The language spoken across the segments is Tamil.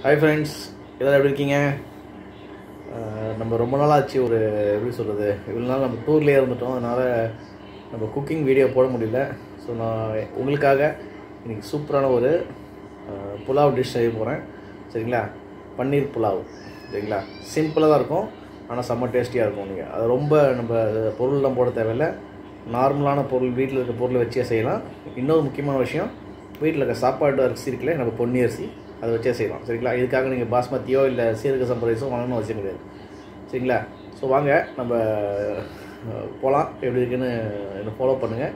ஹாய் ஃப்ரெண்ட்ஸ் எல்லோரும் எப்படி இருக்கீங்க அஹ் நம்ம ரொம்ப நாள் ஆச்சு ஒரு எப்படி சொல்கிறது இவ்வளோ நாள் நம்ம டூர்லேயே இருந்துட்டோம் அதனால் நம்ம குக்கிங் வீடியோ போட முடியல ஸோ நான் உங்களுக்காக இன்றைக்கி சூப்பரான ஒரு அஹ், புலாவ் டிஷ் செய்ய போகிறேன் சரிங்களா பன்னீர் புலாவ் சரிங்களா சிம்பிளாக தான் இருக்கும் ஆனால் செம்ம டேஸ்டியாக இருக்கும் நீங்கள் அது ரொம்ப நம்ம பொருள்லாம் போட தேவையில்லை நார்மலான பொருள் வீட்டில் இருக்க பொருளை வச்சே செய்யலாம் இன்னொரு முக்கியமான விஷயம் வீட்டில் இருக்க சாப்பாடு அரிசி இருக்குல்ல நம்ம பொன்னி அரிசி அதை வச்சே செய்யலாம் சரிங்களா இதுக்காக நீங்கள் பாஸ்மதியோ இல்லை சீரக சம்பா ரைஸோ வாங்கணும்னு அவசியம் கிடையாது சரிங்களா ஸோ வாங்க நம்ம போகலாம் எப்படி இருக்குன்னு என்னை ஃபாலோ பண்ணுங்கள்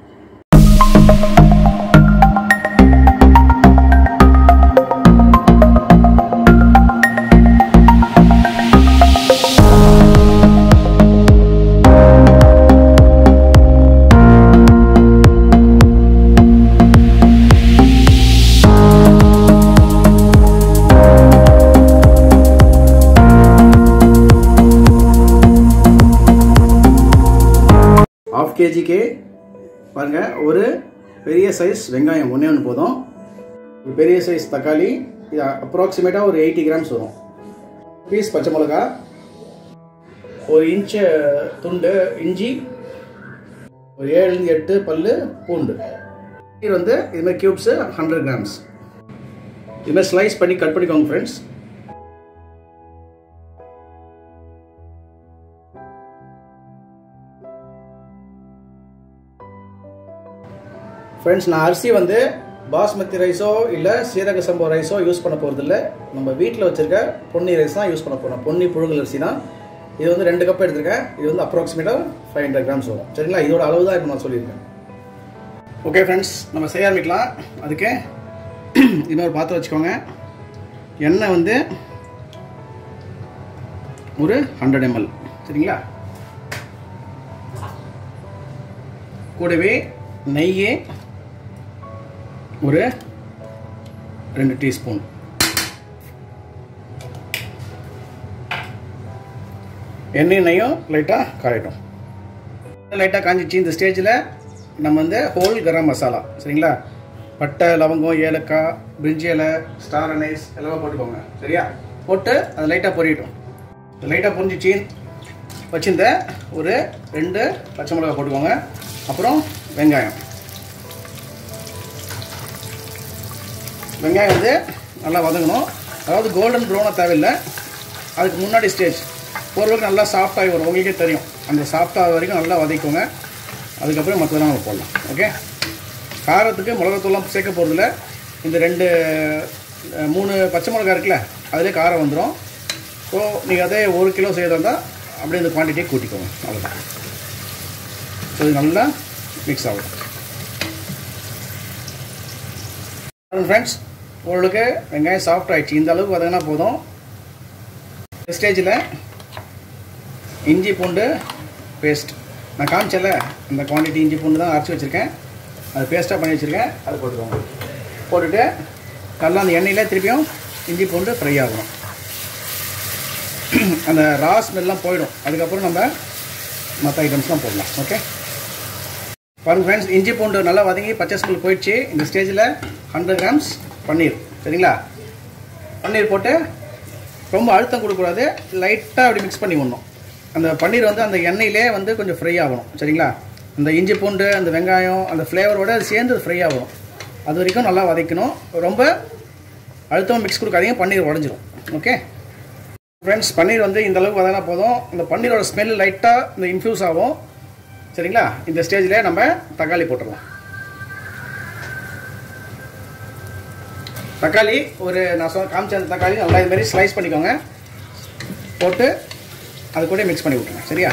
ஆஃப் கேஜிக்கு பாருங்கள் ஒரு பெரிய சைஸ் வெங்காயம் ஒன்றே ஒன்று போதும் ஒரு பெரிய சைஸ் தக்காளி இது அப்ராக்சிமேட்டாக ஒரு எயிட்டி கிராம்ஸ் வரும் பீஸ் பச்சை மிளகா ஒரு இன்ச்சு துண்டு இஞ்சி ஒரு ஏழுலேருந்து எட்டு பல்லு பூண்டு இது வந்து இது மாதிரி க்யூப்ஸு ஹண்ட்ரட் கிராம்ஸ் இது மாதிரி ஸ்லைஸ் பண்ணி கட் பண்ணிக்கோங்க ஃப்ரெண்ட்ஸ் ஃப்ரெண்ட்ஸ் நான் அரிசி வந்து பாஸ்மதி ரைஸோ இல்லை சீரக சம்பா ரைஸோ யூஸ் பண்ண போகிறதில்ல நம்ம வீட்டில் வச்சுருக்க பொன்னி ரைஸ் தான் யூஸ் பண்ண போகிறோம் பொன்னி புழுங்கல் அரிசி தான் இது வந்து ரெண்டு கப் எடுத்திருக்கேன் இது வந்து அப்ராக்சிமேட்டாக ஃபைவ் ஹண்ட்ரட் கிராம்ஸ் வரும் சரிங்களா இதோட அளவு தான் இப்போ நான் சொல்லியிருக்கேன் ஓகே ஃப்ரெண்ட்ஸ் நம்ம செய்ய ஆரம்பிக்கலாம் அதுக்கு இன்னொரு பாத்திரம் வச்சுக்கோங்க எண்ணெய் வந்து ஒரு ஹண்ட்ரட் எம்எல் சரிங்களா கூடவே நெய் ஒரு ரெண்டு டீஸ்பூன் எண்ணெய் நெய்யும் லைட்டாக காயட்டும் லைட்டாக காஞ்சிச்சு இந்த ஸ்டேஜில் நம்ம வந்து ஹோல் கரம் மசாலா சரிங்களா பட்டை லவங்கம் ஏலக்காய் பிரிஞ்சி இலை ஸ்டார் அனைஸ் எல்லாமே போட்டுக்கோங்க சரியா போட்டு அது லைட்டாக பொரியட்டும் லைட்டாக பொரிஞ்சிச்சு வச்சிருந்த ஒரு ரெண்டு பச்சை மிளகாய் போட்டுக்கோங்க அப்புறம் வெங்காயம் வெங்காயம் வந்து நல்லா வதங்கணும் அதாவது கோல்டன் ப்ரௌனாக தேவையில்லை அதுக்கு முன்னாடி ஸ்டேஜ் பொருளுக்கு நல்லா சாஃப்டாகி வரும் உங்களுக்கே தெரியும் அந்த சாஃப்டாக வரைக்கும் நல்லா வதக்கிக்கோங்க அதுக்கப்புறம் மற்றதெல்லாம் நம்ம போடலாம் ஓகே காரத்துக்கு மிளகாத்தூள்லாம் சேர்க்க போகிறதில்ல இந்த ரெண்டு அஹ், மூணு பச்சை மிளகா இருக்குல்ல அதிலே காரம் வந்துடும் ஸோ நீங்கள் அதே ஒரு கிலோ செய்யறதா இருந்தால் அப்படியே இந்த குவான்டிட்டியை கூட்டிக்கோங்க அவ்வளோதான் ஸோ இது நல்லா மிக்ஸ் ஆகும் ஃப்ரெண்ட்ஸ் ஓரளவுக்கு வெங்காயம் சாஃப்ட் ஆயிடுச்சு இந்த அளவுக்கு வதங்கினா போதும் இந்த ஸ்டேஜில் இஞ்சி பூண்டு பேஸ்ட் நான் காமிச்சல அந்த குவான்டிட்டி இஞ்சி பூண்டு தான் அரைச்சி வச்சுருக்கேன் அது பேஸ்ட்டாக பண்ணி வச்சுருக்கேன் அது போட்டுக்கோங்க போட்டுட்டு நல்லா அந்த எண்ணெயில் திருப்பியும் இஞ்சி பூண்டு ஃப்ரை ஆகணும் அந்த ரா ஸ்மெல்லாம் போயிடும் அதுக்கப்புறம் நம்ம மற்ற ஐட்டம்ஸ்லாம் போடலாம் ஓகே பாருங்க ஃப்ரெண்ட்ஸ் இஞ்சி பூண்டு நல்லா வதங்கி பச்சை ஸ்மெல் போயிடுச்சு இந்த ஸ்டேஜில் ஹண்ட்ரட் கிராம்ஸ் பன்னீர் சரிங்களா பன்னீர் போட்டு ரொம்ப அழுத்தம் கொடுக்கக்கூடாது லைட்டாக அப்படி மிக்ஸ் பண்ணி விடணும் அந்த பன்னீர் வந்து அந்த எண்ணெயிலே வந்து கொஞ்சம் ஃப்ரை ஆகணும் சரிங்களா அந்த இஞ்சி பூண்டு அந்த வெங்காயம் அந்த ஃப்ளேவரோட அது சேர்ந்து அது ஃப்ரை ஆகணும் அது வரைக்கும் நல்லா வதக்கணும் ரொம்ப அழுத்தம் மிக்ஸ் கொடுக்காதீங்க பன்னீர் உடஞ்சிரும் ஓகே ஃப்ரெண்ட்ஸ் பன்னீர் வந்து இந்த அளவுக்கு வதங்கினா போதும் இந்த பன்னீரோட ஸ்மெல் லைட்டாக இந்த இன்ஃப்யூஸ் ஆகும் சரிங்களா இந்த ஸ்டேஜில் நம்ம தக்காளி போட்டுடலாம் தக்காளி ஒரு நான் சொன்ன காமிச்ச அந்த தக்காளி நல்லா இது மாதிரி ஸ்லைஸ் பண்ணிக்கோங்க போட்டு அது கூட மிக்ஸ் பண்ணி விட்டுருங்க சரியா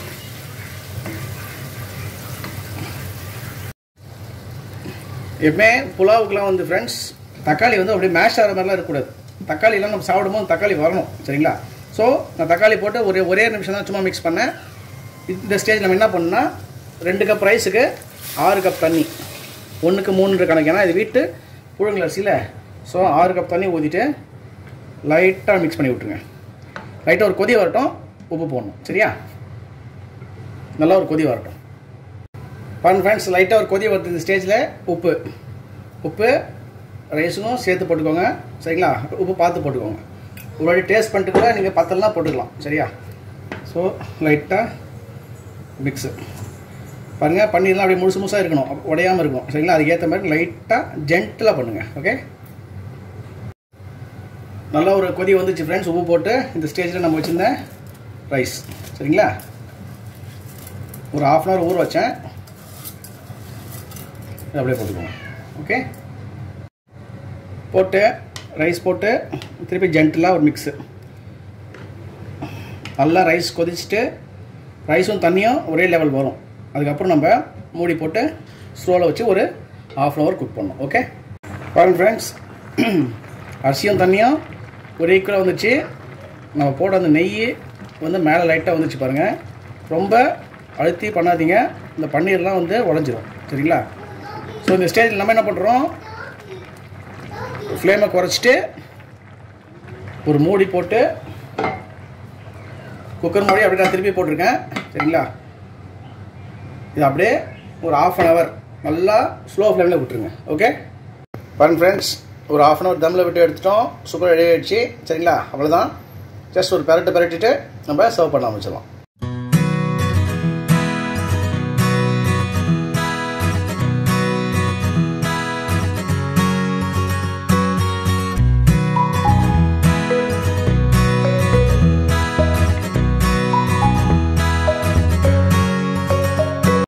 எப்பவுமே புலாவுக்குலாம் வந்து ஃப்ரெண்ட்ஸ் தக்காளி வந்து அப்படியே மேஷ் ஆகிற மாதிரிலாம் இருக்கக்கூடாது தக்காளிலாம் நம்ம சாப்பிடும்போது தக்காளி வரணும் சரிங்களா ஸோ நான் தக்காளி போட்டு ஒரே ஒரே நிமிஷம் தான் சும்மா மிக்ஸ் பண்ணேன் இந்த ஸ்டேஜ் நம்ம என்ன பண்ணோம்னா ரெண்டு கப் ரைஸுக்கு ஆறு கப் தண்ணி ஒன்றுக்கு மூணுன்ற கணக்கு ஏன்னா இது வீட்டு புழுங்கல் அரிசியில் ஸோ ஆறு கப் தண்ணி ஊற்றிட்டு லைட்டாக மிக்ஸ் பண்ணி விட்ருங்க லைட்டாக ஒரு கொதி வரட்டும் உப்பு போடணும் சரியா நல்லா ஒரு கொதி வரட்டும் பாருங்க ஃப்ரெண்ட்ஸ் லைட்டாக ஒரு கொதி வருது இந்த ஸ்டேஜில் உப்பு உப்பு ரைஸுக்கும் சேர்த்து போட்டுக்கோங்க சரிங்களா உப்பு பார்த்து போட்டுக்கோங்க ஒரு வாட்டி டேஸ்ட் பண்ணிட்டு கூட நீங்கள் பத்தலாம் போட்டுக்கலாம் சரியா ஸோ லைட்டாக மிக்ஸு பாருங்கள் பன்னீர்லாம் அப்படியே முழுசு முழுசாக இருக்கணும் அப்ப உடையாம இருக்கும் சரிங்களா அதுக்கேற்ற மாதிரி லைட்டாக ஜென்டிலாக பண்ணுங்கள் ஓகே நல்லா ஒரு கொதி வந்துச்சு ஃப்ரெண்ட்ஸ் உப்பு போட்டு இந்த ஸ்டேஜில் நம்ம வச்சுருந்த ரைஸ் சரிங்களா ஒரு ஆஃப் அன் ஹவர் ஊற வச்சேன் இதை அப்படியே போட்டுக்கோங்க ஓகே போட்டு ரைஸ் போட்டு திருப்பி ஜென்டிலாக ஒரு மிக்ஸு நல்லா ரைஸ் கொதிச்சுட்டு ரைஸும் தண்ணியும் ஒரே லெவல் வரும் அதுக்கப்புறம் நம்ம மூடி போட்டு ஸ்லோவில் வச்சு ஒரு ஆஃப் அன் ஹவர் குக் பண்ணணும் ஓகே பாருங்க ஃப்ரெண்ட்ஸ் அரிசியும் தண்ணியும் ஒரு ஈக்குவலாக வந்துச்சு நம்ம போட அந்த நெய் வந்து மேலே லைட்டாக வந்துச்சு பாருங்கள் ரொம்ப அழுத்தி பண்ணாதீங்க இந்த பன்னீர்லாம் வந்து உடஞ்சிரும் சரிங்களா ஸோ இந்த ஸ்டேஜில் நம்ம என்ன பண்ணுறோம் ஃப்ளேமை குறைச்சிட்டு ஒரு மூடி போட்டு குக்கர் மூடி அப்படியே நான் திருப்பி போட்டிருக்கேன் சரிங்களா இது அப்படியே ஒரு ஆஃப் அன் ஹவர் நல்லா ஸ்லோ ஃப்ளேமில் விட்டுருங்க ஓகே பாருங்க ஃப்ரெண்ட்ஸ் ஒரு ஆஃப் அன் ஹவர் தம்மில் விட்டு எடுத்துட்டோம் சூப்பர் ரெடி ஆகிடுச்சு சரிங்களா அவ்வளோதான் ஜஸ்ட் ஒரு பெரட்டு பெரட்டிட்டு நம்ம சர்வ் பண்ண ஆரம்பிச்சிடலாம்